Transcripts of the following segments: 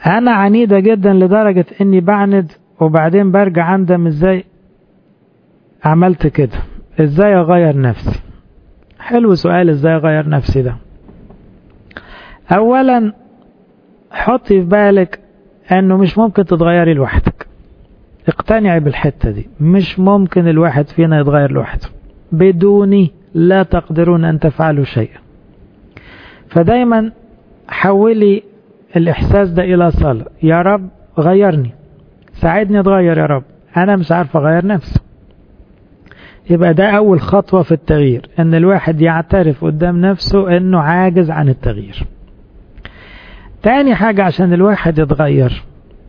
انا عنيدة جدا لدرجة اني بعند وبعدين برجع اندم ازاي عملت كده ازاي اغير نفسي حلو سؤال ازاي اغير نفسي ده اولا حطي في بالك انه مش ممكن تتغيري لوحدك اقتنعي بالحتة دي مش ممكن الواحد فينا يتغير لوحده بدوني لا تقدرون ان تفعلوا شيئا فدايما حولي الاحساس ده الى صلاة يا رب غيرني ساعدني اتغير يا رب انا مش عارف اغير نفسي يبقى ده اول خطوة في التغيير ان الواحد يعترف قدام نفسه انه عاجز عن التغيير تاني حاجة عشان الواحد يتغير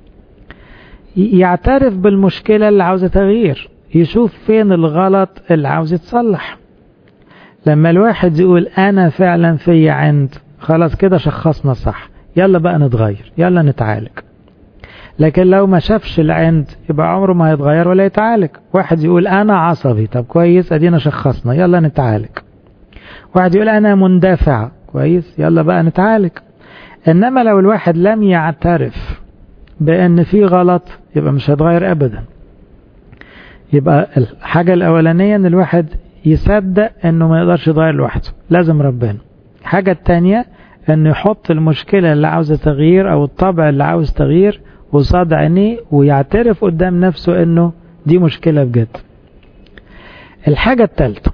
يعترف بالمشكلة اللي عاوزة تغيير يشوف فين الغلط اللي عاوز يتصلح لما الواحد يقول انا فعلا في عند خلاص كده شخصنا صح يلا بقى نتغير يلا نتعالج لكن لو ما شافش العند يبقى عمره ما هيتغير ولا يتعالج واحد يقول انا عصبي طب كويس ادينا شخصنا يلا نتعالج واحد يقول انا مندفع كويس يلا بقى نتعالج انما لو الواحد لم يعترف بان في غلط يبقى مش هيتغير ابدا يبقى الحاجة الاولانية ان الواحد يصدق انه ما يقدرش يتغير لوحده لازم ربنا الحاجة التانية انه يحط المشكلة اللي عاوزة تغيير او الطبع اللي عاوز تغيير قصاد عينيه ويعترف قدام نفسه انه دي مشكلة بجد الحاجة الثالثة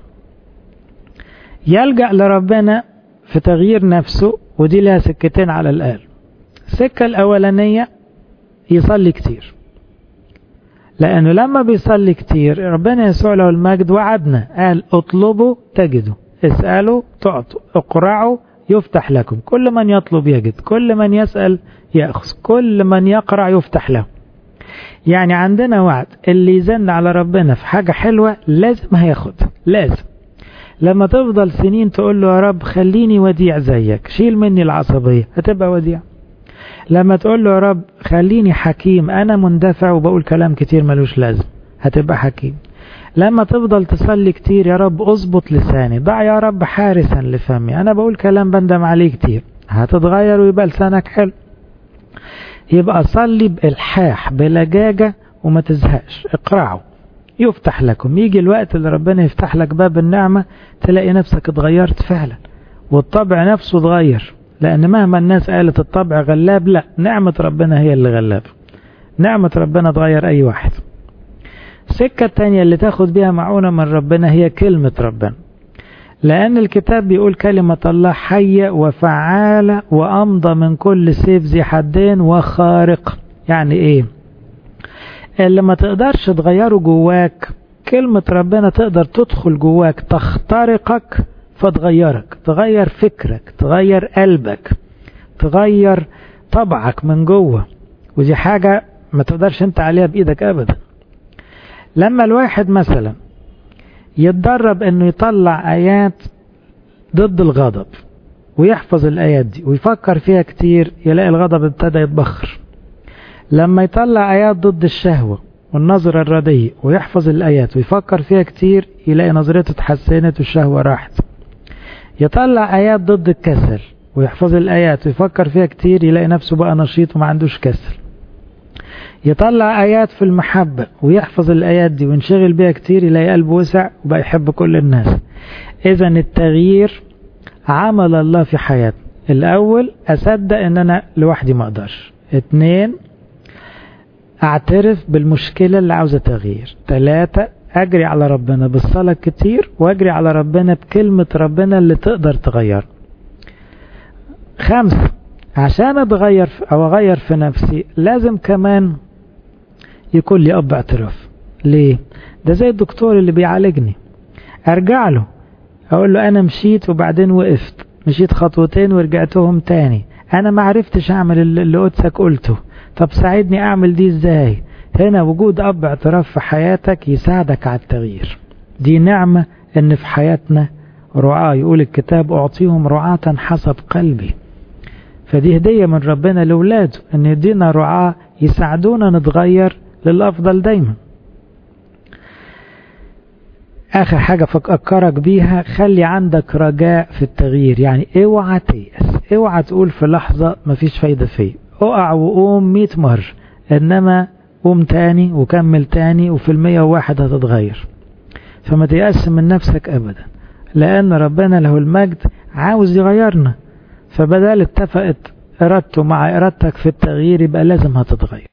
يلجأ لربنا في تغيير نفسه ودي لها سكتين على الآل السكة الأولانية يصلي كتير لأنه لما بيصلي كتير ربنا يسوع له المجد وعدنا قال اطلبوا تجدوا اسألوا تعطوا اقرعوا يفتح لكم كل من يطلب يجد كل من يسأل يأخذ كل من يقرع يفتح له يعني عندنا وعد اللي يزن على ربنا في حاجة حلوة لازم هياخد لازم لما تفضل سنين تقول له يا رب خليني وديع زيك شيل مني العصبية هتبقى وديع لما تقول له يا رب خليني حكيم أنا مندفع وبقول كلام كتير ملوش لازم هتبقى حكيم لما تفضل تصلي كتير يا رب اظبط لساني ضع يا رب حارسا لفمي أنا بقول كلام بندم عليه كتير هتتغير ويبقى لسانك حلو يبقى صلي بإلحاح بلجاجة وما تزهقش اقرعوا يفتح لكم يجي الوقت اللي ربنا يفتح لك باب النعمة تلاقي نفسك اتغيرت فعلا والطبع نفسه اتغير لأن مهما الناس قالت الطبع غلاب لا نعمة ربنا هي اللي غلاب نعمة ربنا تغير أي واحد السكة التانية اللي تاخد بيها معونة من ربنا هي كلمة ربنا لأن الكتاب بيقول كلمة الله حية وفعالة وأمضى من كل سيف ذي حدين وخارق يعني إيه اللي ما تقدرش تغيره جواك كلمة ربنا تقدر تدخل جواك تخترقك فتغيرك تغير فكرك تغير قلبك تغير طبعك من جوه ودي حاجة ما تقدرش انت عليها بإيدك أبدا لما الواحد مثلا يتدرب انه يطلع آيات ضد الغضب ويحفظ الآيات دي ويفكر فيها كتير يلاقي الغضب ابتدى يتبخر لما يطلع آيات ضد الشهوة والنظرة الردية ويحفظ الآيات ويفكر فيها كتير يلاقي نظرته اتحسنت والشهوة راحت يطلع آيات ضد الكسل ويحفظ الآيات ويفكر فيها كتير يلاقي نفسه بقى نشيط وما عندوش كسل يطلع آيات في المحبة ويحفظ الآيات دي وينشغل بيها كتير يلاقي قلبه وسع وبقى يحب كل الناس إذا التغيير عمل الله في حياتنا الأول أصدق إن أنا لوحدي ما أقدرش اتنين اعترف بالمشكلة اللي عاوزة تغيير ثلاثة اجري على ربنا بالصلاة كتير واجري على ربنا بكلمة ربنا اللي تقدر تغير خمسة عشان اتغير او اغير في نفسي لازم كمان يكون لي اب اعتراف ليه ده زي الدكتور اللي بيعالجني ارجع له اقول له انا مشيت وبعدين وقفت مشيت خطوتين ورجعتهم تاني انا ما عرفتش اعمل اللي قدسك قلته طب ساعدني اعمل دي ازاي هنا وجود اب اعتراف في حياتك يساعدك على التغيير دي نعمة ان في حياتنا رعاة يقول الكتاب اعطيهم رعاة حسب قلبي فدي هدية من ربنا لولاده ان يدينا رعاة يساعدونا نتغير للافضل دايما اخر حاجة فكرك بيها خلي عندك رجاء في التغيير يعني اوعى تيأس اوعى تقول في لحظة مفيش فايدة فيه اقع وقوم مئة مرة انما قوم تاني وكمل تاني وفي المية وواحد هتتغير فما تيأس من نفسك ابدا لان ربنا له المجد عاوز يغيرنا فبدل اتفقت ارادته مع ارادتك في التغيير يبقى لازم هتتغير